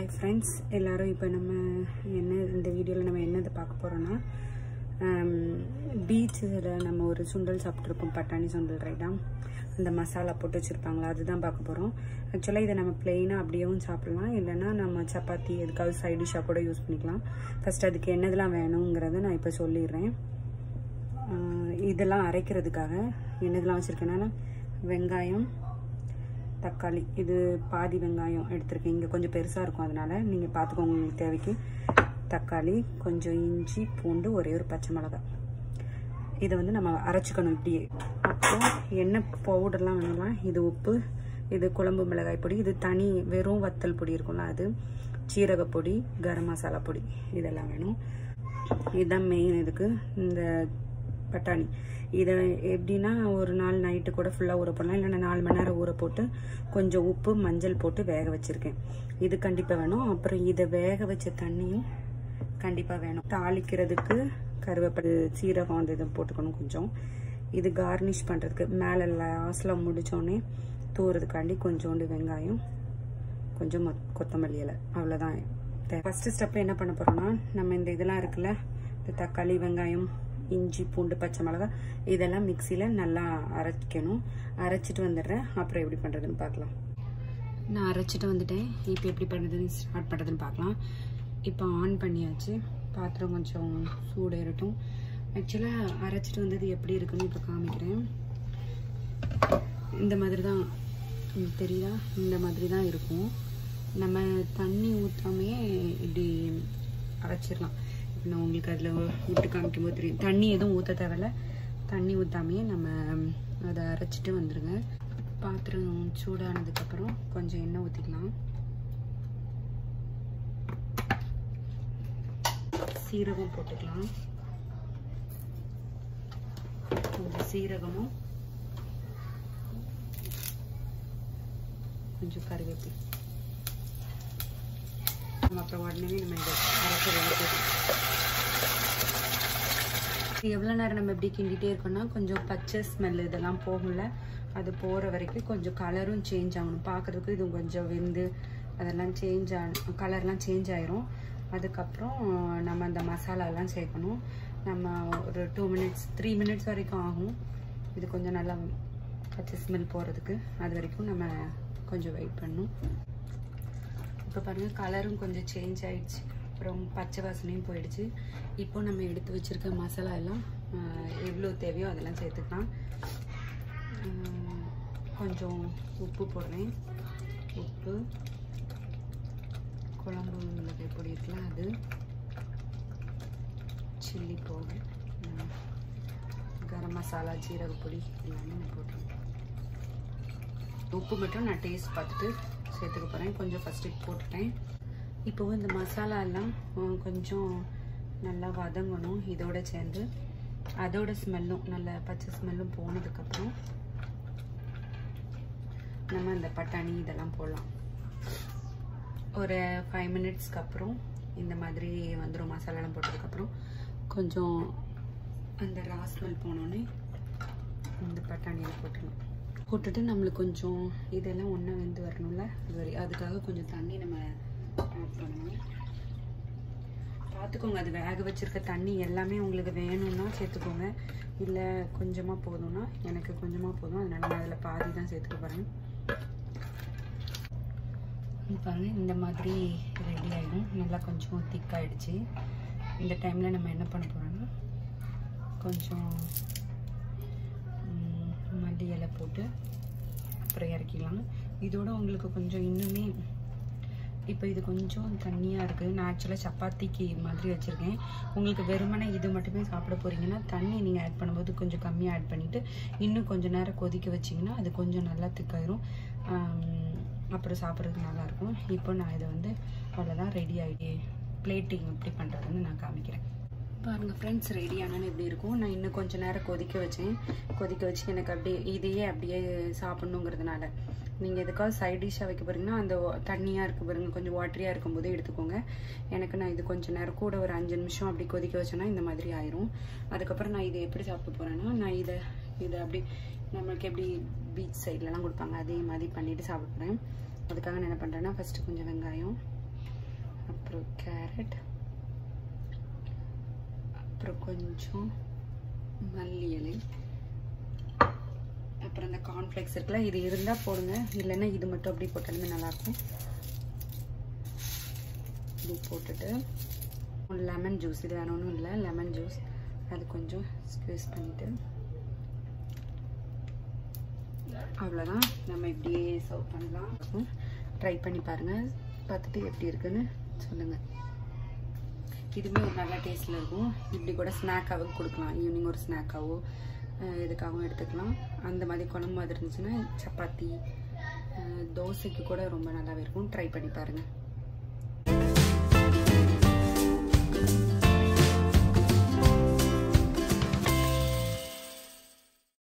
friends எல்லாரும் இப்போ நம்ம என்ன இந்த வீடியோவில் நம்ம என்னது பார்க்க போகிறோன்னா பீச்சில் நம்ம ஒரு சுண்டல் சாப்பிட்ருக்கோம் பட்டாணி சுண்டல் ரைட்டா அந்த மசாலா போட்டு வச்சுருப்பாங்களா அதுதான் பார்க்க போகிறோம் ஆக்சுவலாக இதை நம்ம பிளெயினாக அப்படியேவும் சாப்பிட்லாம் இல்லைன்னா நம்ம சப்பாத்தி எதுக்காவது சைட் டிஷ்ஷாக கூட யூஸ் பண்ணிக்கலாம் ஃபஸ்ட் அதுக்கு என்னதெல்லாம் வேணுங்கிறத நான் இப்போ சொல்லிடுறேன் ஆஹ் இதெல்லாம் அரைக்கிறதுக்காக என்னதெல்லாம் வச்சுருக்கேன்னா வெங்காயம் தக்காளி இது பாதி வெங்காயம் எடுத்திருக்கேன் இங்கே கொஞ்சம் பெருசாக இருக்கும் அதனால நீங்கள் பார்த்துக்கோங்க உங்களுக்கு தேவைக்கு தக்காளி கொஞ்சம் இஞ்சி பூண்டு ஒரே ஒரு பச்சை மிளகாய் இதை வந்து நம்ம அரைச்சிக்கணும் இப்படியே அப்புறம் எண்ணெய் பவுடர்லாம் வேணும்லாம் இது உப்பு இது குழம்பு மிளகாய் பொடி இது தனி வெறும் வத்தல் பொடி இருக்கும்ல அது சீரகப்பொடி கரம் மசாலா பொடி இதெல்லாம் வேணும் இதுதான் மெயின் இதுக்கு இந்த பட்டாணி இதை எப்படின்னா ஒரு நாள் நைட்டு கூட ஃபுல்லாக ஊற போடலாம் இல்லைன்னா நாலு மணி நேரம் ஊற போட்டு கொஞ்சம் உப்பு மஞ்சள் போட்டு வேக வச்சுருக்கேன் இது கண்டிப்பாக வேணும் அப்புறம் இதை வேக வச்ச தண்ணியும் கண்டிப்பாக வேணும் தாளிக்கிறதுக்கு கருவேப்பிலை சீரகம் அந்த இதை போட்டுக்கணும் கொஞ்சம் இது கார்னிஷ் பண்ணுறதுக்கு மேலே லாஸ்டில் முடித்தோடனே தூறதுக்காண்டி கொஞ்சோண்டு வெங்காயம் கொஞ்சம் மொத் கொத்தமல்லி இலை அவ்வளோதான் ஃபஸ்ட்டு ஸ்டெப்பில் என்ன பண்ண போகிறோம்னா நம்ம இந்த இதெல்லாம் இருக்குல்ல இந்த தக்காளி வெங்காயம் இஞ்சி பூண்டு பச்சை மிளகாய் இதெல்லாம் மிக்சியில் நல்லா அரைக்கணும் அரைச்சிட்டு வந்துடுறேன் அப்புறம் எப்படி பண்ணுறதுன்னு பார்க்கலாம் நான் அரைச்சிட்டு வந்துட்டேன் இப்போ எப்படி பண்ணுறதுன்னு ஸ்டார்ட் பண்ணுறதுன்னு பார்க்கலாம் இப்போ ஆன் பண்ணியாச்சு பாத்திரம் கொஞ்சம் சூடேறட்டும் ஆக்சுவலாக அரைச்சிட்டு வந்தது எப்படி இருக்குன்னு இப்போ காமிக்கிறேன் இந்த மாதிரி தான் உங்களுக்கு தெரியுதா இந்த மாதிரி தான் இருக்கும் நம்ம தண்ணி ஊற்றாமையே இப்படி அரைச்சிடலாம் இப்போ நான் உங்களுக்கு அதில் விட்டு காமிக்கும் போது தெரியும் தண்ணி எதுவும் ஊற்ற தேவையில்ல தண்ணி ஊற்றாமையே நம்ம அதை அரைச்சிட்டு வந்துடுங்க பாத்திரம் சூடானதுக்கப்புறம் கொஞ்சம் எண்ணெய் ஊற்றிக்கலாம் சீரகம் போட்டுக்கலாம் கொஞ்சம் சீரகமும் கொஞ்சம் கருவேப்பிலை நம்ம அப்புறம் உடனே நம்ம இந்த அரைச்சதை எவ்வளோ நேரம் நம்ம இப்படி கிண்டிகிட்டே இருக்கோம்னா கொஞ்சம் பச்சை ஸ்மெல் இதெல்லாம் போகும்ல அது போகிற வரைக்கும் கொஞ்சம் கலரும் சேஞ்ச் ஆகணும் பார்க்குறதுக்கு இது கொஞ்சம் வெந்து அதெல்லாம் சேஞ்ச் ஆகணும் கலர்லாம் சேஞ்ச் ஆயிரும் அதுக்கப்புறம் நம்ம அந்த மசாலாலாம் சேர்க்கணும் நம்ம ஒரு டூ மினிட்ஸ் த்ரீ மினிட்ஸ் வரைக்கும் ஆகும் இது கொஞ்சம் நல்லா பச்சை ஸ்மெல் போகிறதுக்கு அது வரைக்கும் நம்ம கொஞ்சம் வெயிட் பண்ணணும் இப்போ பாருங்கள் கலரும் கொஞ்சம் சேஞ்ச் ஆயிடுச்சு அப்புறம் பச்சை வாசனையும் போயிடுச்சு இப்போ நம்ம எடுத்து வச்சுருக்க மசாலா எல்லாம் எவ்வளோ தேவையோ அதெல்லாம் சேர்த்துக்கலாம் கொஞ்சம் உப்பு போடுறேன் உப்பு குழம்பு மிளகாய் பொடி இருக்குல்ல அது சில்லி பவுடர் கரம் மசாலா ஜீரக பொடி எல்லாமே நான் போட்டுருவேன் உப்பு மட்டும் நான் டேஸ்ட் பார்த்துட்டு சேர்த்துக்க போகிறேன் கொஞ்சம் ஃபஸ்ட்டு போட்டுட்டேன் இப்போவும் இந்த மசாலா எல்லாம் கொஞ்சம் நல்லா வதங்கணும் இதோட சேர்ந்து அதோட ஸ்மெல்லும் நல்ல பச்சை ஸ்மெல்லும் போனதுக்கப்புறம் நம்ம இந்த பட்டாணி இதெல்லாம் போடலாம் ஒரு ஃபைவ் மினிட்ஸ்க்கு அப்புறம் இந்த மாதிரி வந்துடும் மசாலாலாம் போட்டதுக்கப்புறம் கொஞ்சம் அந்த ரா ஸ்மெல் போனோடனே இந்த பட்டாணியில் போட்டுடணும் போட்டுட்டு நம்மளுக்கு கொஞ்சம் இதெல்லாம் ஒன்றா வெந்து வரணும்ல அது வரை அதுக்காக கொஞ்சம் தண்ணி நம்ம ஆட் பண்ணணும் பார்த்துக்கோங்க அது வேக வச்சுருக்க தண்ணி எல்லாமே உங்களுக்கு வேணும்னா சேர்த்துக்கோங்க இல்லை கொஞ்சமாக போதும்னா எனக்கு கொஞ்சமாக போதும் அதனால நான் அதில் பாதி தான் சேர்த்துக்க போகிறேன் பாருங்கள் இந்த மாதிரி ரெடி ஆகிடும் நல்லா கொஞ்சம் திக்காயிடுச்சு இந்த டைமில் நம்ம என்ன பண்ண போகிறோம்னா கொஞ்சம் மல்லி இலை போட்டு அப்புறம் இறக்கிடலாம் இதோட உங்களுக்கு கொஞ்சம் இன்னுமே இப்போ இது கொஞ்சம் தண்ணியாக இருக்குது நான் ஆக்சுவலாக சப்பாத்திக்கு மாதிரி வச்சுருக்கேன் உங்களுக்கு வெறுமனே இது மட்டுமே சாப்பிட போகிறீங்கன்னா தண்ணி நீங்கள் ஆட் பண்ணும்போது கொஞ்சம் கம்மியாக ஆட் பண்ணிவிட்டு இன்னும் கொஞ்சம் நேரம் கொதிக்க வச்சிங்கன்னா அது கொஞ்சம் நல்லா திக்காயிரும் அப்புறம் சாப்பிட்றதுக்கு நல்லாயிருக்கும் இப்போ நான் இதை வந்து அவ்வளோதான் ரெடி ஆகிடுே பிளேட்டிங் எப்படி பண்ணுறதுன்னு நான் காமிக்கிறேன் பாருங்கள் ஃப்ரெண்ட்ஸ் ரெடி ஆனாலும் எப்படி இருக்கும் நான் இன்னும் கொஞ்சம் நேரம் கொதிக்க வச்சேன் கொதிக்க வச்சு எனக்கு அப்படியே இதையே அப்படியே சாப்பிட்ணுங்கிறதுனால நீங்கள் எதுக்காவது சைட் டிஷ்ஷாக வைக்க போகிறீங்கன்னா அந்த தண்ணியாக இருக்க பாருங்க கொஞ்சம் வாட்டரியாக இருக்கும்போது எடுத்துக்கோங்க எனக்கு நான் இது கொஞ்சம் நேரம் கூட ஒரு அஞ்சு நிமிஷம் அப்படி கொதிக்க வச்சேன்னா இந்த மாதிரி ஆயிரும் அதுக்கப்புறம் நான் இதை எப்படி சாப்பிட போகிறேன்னா நான் இதை இதை அப்படி நம்மளுக்கு எப்படி பீச் சைட்லலாம் கொடுப்பாங்க அதே மாதிரி பண்ணிவிட்டு சாப்பிட போகிறேன் அதுக்காக நான் என்ன பண்ணுறேன்னா ஃபஸ்ட்டு கொஞ்சம் வெங்காயம் அப்புறம் கேரட் அப்புறம் கொஞ்சம் மல்லி இலை அப்புறம் இந்த கார்ன்ஃப்ளேக்ஸ் இருக்குல்ல இது இருந்தால் போடுங்க இல்லைன்னா இது மட்டும் அப்படி போட்டாலுமே நல்லாயிருக்கும் இது போட்டுட்டு லெமன் ஜூஸ் இது வேற ஒன்றும் இல்லை லெமன் ஜூஸ் அது கொஞ்சம் ஸ்க்வீஸ் பண்ணிவிட்டு அவ்வளோதான் நம்ம இப்படியே சர்வ் பண்ணலாம் ட்ரை பண்ணி பாருங்கள் பார்த்துட்டு எப்படி இருக்குன்னு சொல்லுங்கள் இதுவுமே ஒரு நல்ல டேஸ்ட்டில் இருக்கும் இப்படி கூட ஸ்நாக்காகவும் கொடுக்கலாம் ஈவினிங் ஒரு ஸ்நாக்காவோ எதுக்காகவும் எடுத்துக்கலாம் அந்த மாதிரி குழம்பு மாதிரி இருந்துச்சுன்னா சப்பாத்தி அஹ், தோசைக்கு கூட ரொம்ப நல்லாவே இருக்கும் ட்ரை பண்ணி பாருங்கள்